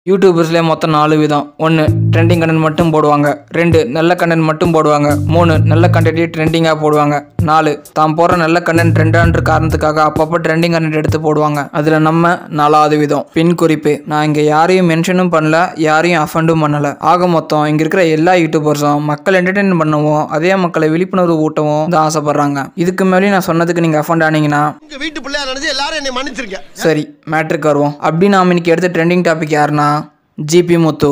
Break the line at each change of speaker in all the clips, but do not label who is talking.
யூடியூபர்ஸ்லேயே மொத்தம் நாலு விதம் ஒன்று ட்ரெண்டிங் கண்டென்ட் மட்டும் போடுவாங்க ரெண்டு நல்ல கண்டென்ட் மட்டும் போடுவாங்க மூணு நல்ல கண்டென்ட்டே ட்ரெண்டிங்காக போடுவாங்க நாலு தாம் போடுற நல்ல கண்டென்ட் ட்ரெண்டான்ற காரணத்துக்காக அப்பப்போ ட்ரெண்டிங் கண்டென்ட் எடுத்து போடுவாங்க அதில் நம்ம நாலாவது விதம் பின் குறிப்பு நான் இங்கே யாரையும் மென்ஷனும் பண்ணல யாரையும் அஃபண்டும் பண்ணலை ஆக மொத்தம் இங்கே இருக்கிற எல்லா யூடியூபர்ஸும் மக்கள் என்டர்டெயின் பண்ணவும் அதே மக்களை விழிப்புணர்வு ஊட்டவும் தான் ஆசைப்படுறாங்க இதுக்கு மேலேயும் நான் சொன்னதுக்கு நீங்கள் அஃபண்ட் ஆனீங்கன்னா
உங்க வீட்டு பிள்ளையா நினைச்சு எல்லாரும் என்னை மன்னிச்சிருங்க
சரி மேட்ருக்கு வருவோம் அப்படி நாம் இன்னைக்கு எடுத்த ட்ரெண்டிங் டாபிக் யாருன்னா ஜிபி முத்து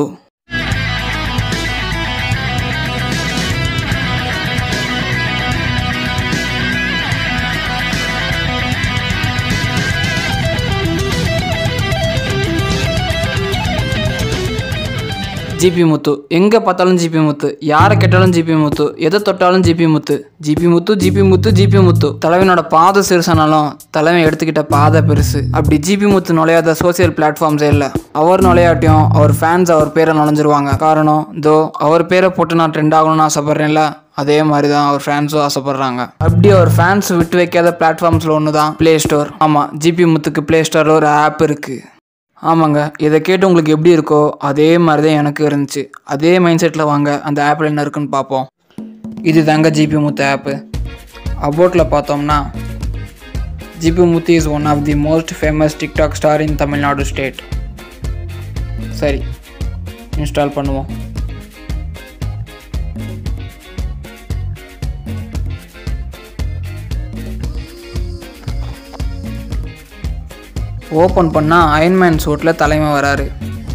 ஜிபி முத்து எங்கே பார்த்தாலும் ஜிபி முத்து யாரை கேட்டாலும் ஜிபி முத்து எதை தொட்டாலும் GP Muthu GP Muthu GP Muthu GP Muthu தலைவனோட பாதை சிறுசானாலும் தலைவன் எடுத்துக்கிட்ட பாதை பெருசு அப்படி ஜிபி முத்து நுழையாத சோசியல் பிளாட்ஃபார்ம்ஸே இல்லை அவர் நுழையாட்டியும் அவர் ஃபேன்ஸ் அவர் பேரை நுழைஞ்சிருவாங்க காரணம் தோ அவர் பேரை போட்டு நான் ட்ரெண்ட் ஆகணும்னு ஆசைப்பட்றேன்ல அதே மாதிரி தான் அவர் ஃபேன்ஸும் ஆசைப்படுறாங்க அப்படி அவர் ஃபேன்ஸ் விட்டு வைக்காத பிளாட்ஃபார்ம்ஸில் ஒன்று தான் ப்ளே ஸ்டோர் ஆமாம் ஜிபி முத்துக்கு ப்ளே ஸ்டோரில் ஒரு ஆப் இருக்குது ஆமாங்க இதை கேட்டு உங்களுக்கு எப்படி இருக்கோ அதே மாதிரி தான் எனக்கு இருந்துச்சு அதே மைண்ட் செட்டில் வாங்க அந்த ஆப்பில் என்ன இருக்குன்னு பார்ப்போம் இது தாங்க ஜிபி முத்து ஆப்பு அபோட்டில் பார்த்தோம்னா GP Muthu is one of the most famous TikTok star in Tamil Nadu state சரி இன்ஸ்டால் பண்ணுவோம் ஓப்பன் பண்ணால் அயன்மேன் சூட்டில் தலைமை வராரு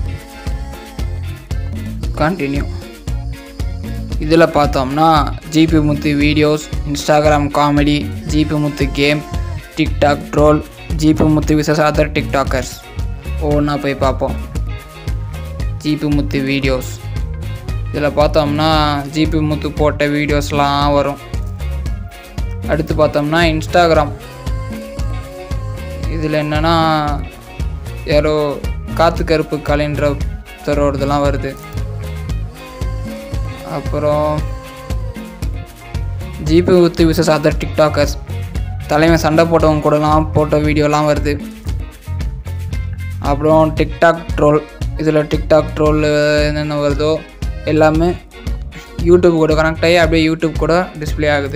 கண்டினியூ இதில் பார்த்தோம்னா GP Muthu videos Instagram comedy GP Muthu game TikTok troll GP Muthu versus other TikTokers ஒவ்வொன்றா போய் பார்ப்போம் ஜிபி முத்து வீடியோஸ் இதில் பார்த்தோம்னா ஜிபி முத்து போட்ட வீடியோஸ்லாம் வரும் அடுத்து பார்த்தோம்னா இன்ஸ்டாகிராம் இதில் என்னென்னா யாரோ காத்து கருப்பு கலைன்ற ஒருத்தரோடதெல்லாம் வருது அப்புறம் ஜிபி ஊத்து விசஸ் அதர் டிக்டாக்கர்ஸ் தலைமை சண்டை போட்டவங்க கூடலாம் போட்ட வீடியோலாம் வருது அப்புறம் டிக்டாக் ட்ரோல் இதில் டிக்டாக் ட்ரோல் என்னென்ன வருதோ எல்லாமே யூடியூப் கூட கனெக்ட் ஆகி அப்படியே யூடியூப் கூட டிஸ்ப்ளே ஆகுது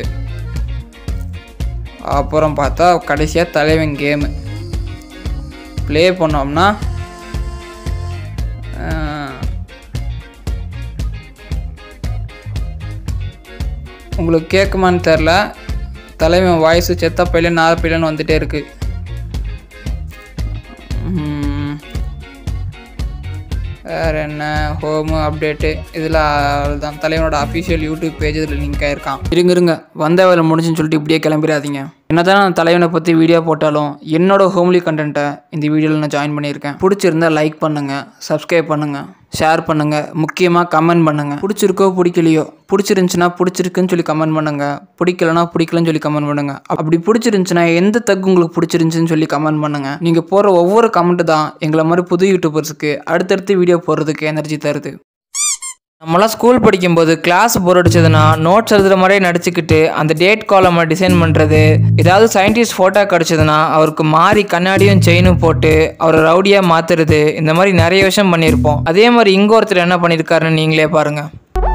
அப்புறம் பார்த்தா கடைசியாக தலைவன் கேமு ப்ளே பண்ணோம்னா அஹ், உங்களுக்கு கேட்குமான்னு தெரில தலைவன் வாய்ஸு செத்த பையலன் நார பையலன் வந்துட்டே இருக்கு உம், வேற என்ன ஹோமு அப்டேட்டு இதில் தான் தலைவனோட அஃபிஷியல் யூடியூப் பேஜ் இதில் லிங்க் ஆயிருக்கான் இருங்க இருங்க வந்த வேலை முடிஞ்சுன்னு சொல்லிட்டு இப்படியே கிளம்பிடாதீங்க என்னதான் நான் தலைவனை பற்றி வீடியோ போட்டாலும் என்னோட ஹோம்லி கண்டென்ட்டை இந்த வீடியோவில் நான் ஜாயின் பண்ணியிருக்கேன் பிடிச்சிருந்தா லைக் பண்ணுங்கள் சப்ஸ்கிரைப் பண்ணுங்கள் ஷேர் பண்ணுங்கள் முக்கியமாக கமெண்ட் பண்ணுங்கள் பிடிச்சிருக்கோ பிடிக்கலையோ பிடிச்சிருந்துச்சுன்னா பிடிச்சிருக்குன்னு சொல்லி கமெண்ட் பண்ணுங்கள் பிடிக்கலனா பிடிக்கலன்னு சொல்லி கமெண்ட் பண்ணுங்கள் அப்படி பிடிச்சிருந்துச்சுன்னா எந்த தக்கு உங்களுக்கு பிடிச்சிருந்துச்சுன்னு சொல்லி கமெண்ட் பண்ணுங்கள் நீங்கள் போடுற ஒவ்வொரு கமெண்ட்டு தான் எங்களை மாதிரி புது யூடியூபர்ஸுக்கு அடுத்தடுத்து வீடியோ போடுறதுக்கு எனர்ஜி தருது நம்மளாம் ஸ்கூல் படிக்கும்போது கிளாஸ் போர் அடிச்சதுன்னா நோட்ஸ் எழுதுகிற மாதிரியே நடிச்சுக்கிட்டு அந்த டேட் காலமை டிசைன் பண்ணுறது ஏதாவது சயின்டிஸ்ட் ஃபோட்டோ கிடச்சதுன்னா அவருக்கு மாறி கண்ணாடியும் செயினும் போட்டு அவரை ரவுடியாக மாற்றுறது இந்த மாதிரி நிறைய விஷயம் பண்ணியிருப்போம் அதே மாதிரி இங்கே ஒருத்தர் என்ன பண்ணியிருக்காருன்னு நீங்களே பாருங்கள்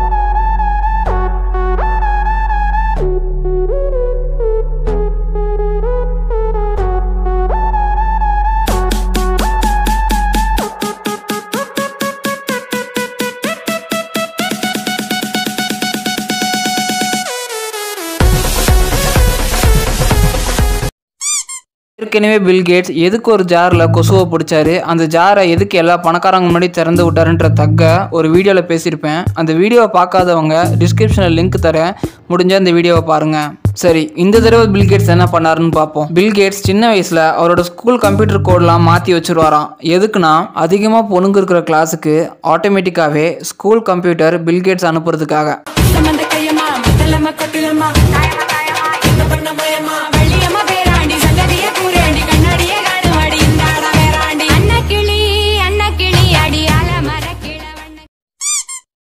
ஏற்கனவே பில் கேட்ஸ் எதுக்கு ஒரு ஜாரில் கொசுவை பிடிச்சாரு அந்த ஜாரை எதுக்கு எல்லா பணக்காரங்க முன்னாடி திறந்து விட்டாருன்ற தக்க ஒரு வீடியோவில் பேசியிருப்பேன் அந்த வீடியோவை பார்க்காதவங்க டிஸ்கிரிப்ஷனில் லிங்க் தரேன் முடிஞ்ச அந்த வீடியோவை பாருங்கள் சரி இந்த தடவை பில் கேட்ஸ் என்ன பண்ணாருன்னு பார்ப்போம் பில் கேட்ஸ் சின்ன வயசில் அவரோட ஸ்கூல் கம்ப்யூட்டர் கோட்லாம் மாற்றி வச்சுருவாராம் எதுக்குன்னா அதிகமாக பொண்ணுங்க இருக்கிற கிளாஸுக்கு ஆட்டோமேட்டிக்காகவே ஸ்கூல் கம்ப்யூட்டர் பில் கேட்ஸ் அனுப்புறதுக்காக
சமந்த கையம்மா மத்தலம்மா கொட்டிலம்மா என்ன பண்ண பயமா வள்ளியம்மா பேராண்டி சங்கதிய கூறாண்டி கண்ணாடிய காணுவாடி இந்தாடா வேறாண்டி அண்ணா கிளி அண்ணா கிளி அடியால மர கிழவண்ண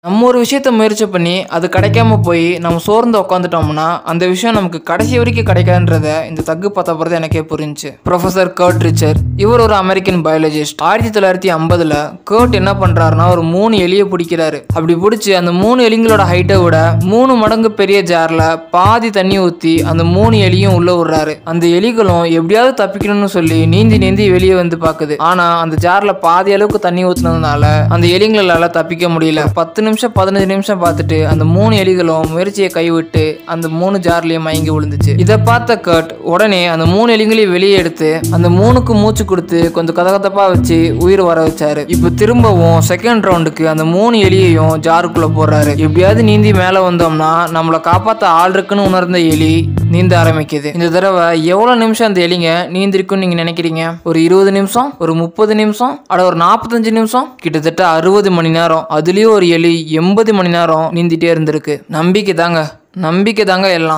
நம்ம ஒரு விஷயத்த முயற்சி பண்ணி அது கிடைக்காம போய் நம்ம சோர்ந்து உட்காந்துட்டோம்னா அந்த விஷயம் நமக்கு கடைசி வரைக்கும் கிடைக்காதுன்றத இந்த தக்கு பார்த்த பிறகு எனக்கே புரிஞ்சுச்சு ப்ரொஃபசர் கர்ட் ரிச்சர் இவர் ஒரு அமெரிக்கன் பயாலஜிஸ்ட் ஆயிரத்தி தொள்ளாயிரத்தி ஐம்பதுல கர்ட் என்ன பண்றாருன்னா ஒரு மூணு எலியை பிடிக்கிறாரு அப்படி பிடிச்சி அந்த மூணு எலிங்களோட ஹைட்டை விட மூணு மடங்கு பெரிய ஜார்ல பாதி தண்ணி ஊத்தி அந்த மூணு எலியும் உள்ள விடுறாரு அந்த எலிகளும் எப்படியாவது தப்பிக்கணும்னு சொல்லி நீந்தி நீந்தி வெளியே வந்து பாக்குது ஆனா அந்த ஜார்ல பாதி அளவுக்கு தண்ணி ஊத்துனதுனால அந்த எலிங்களால தப்பிக்க முடியல பத்து நிமிஷம் பதினஞ்சு நிமிஷம் பார்த்துட்டு அந்த மூணு எலிகளும் முயற்சியை கைவிட்டு அந்த மூணு ஜார்லயும் மயங்கி விழுந்துச்சு இதை பார்த்த கட் உடனே அந்த மூணு எலிங்களையும் வெளியே எடுத்து அந்த மூணுக்கு மூச்சு கொடுத்து கொஞ்சம் கதகதப்பா வச்சு உயிர் வர வச்சாரு இப்போ திரும்பவும் செகண்ட் ரவுண்டுக்கு அந்த மூணு எலியையும் ஜாருக்குள்ள போடுறாரு எப்படியாவது நீந்தி மேல வந்தோம்னா நம்மளை காப்பாத்த ஆள் இருக்குன்னு உணர்ந்த எலி நீந்த ஆரம்பிக்குது இந்த தடவை எவ்வளவு நிமிஷம் அந்த எலிங்க நீந்திருக்குன்னு நீங்க நினைக்கிறீங்க ஒரு இருபது நிமிஷம் ஒரு முப்பது நிமிஷம் அட ஒரு நாற்பத்தஞ்சு நிமிஷம் கிட்டத்தட்ட அறுபது மணி நேரம் அதுலயும் ஒரு எலி எண்பது மணி நேரம் நீந்திட்டே இருந்திருக்கு நம்பிக்கை தாங்க நம்பிக்கை தாங்க எல்லாம்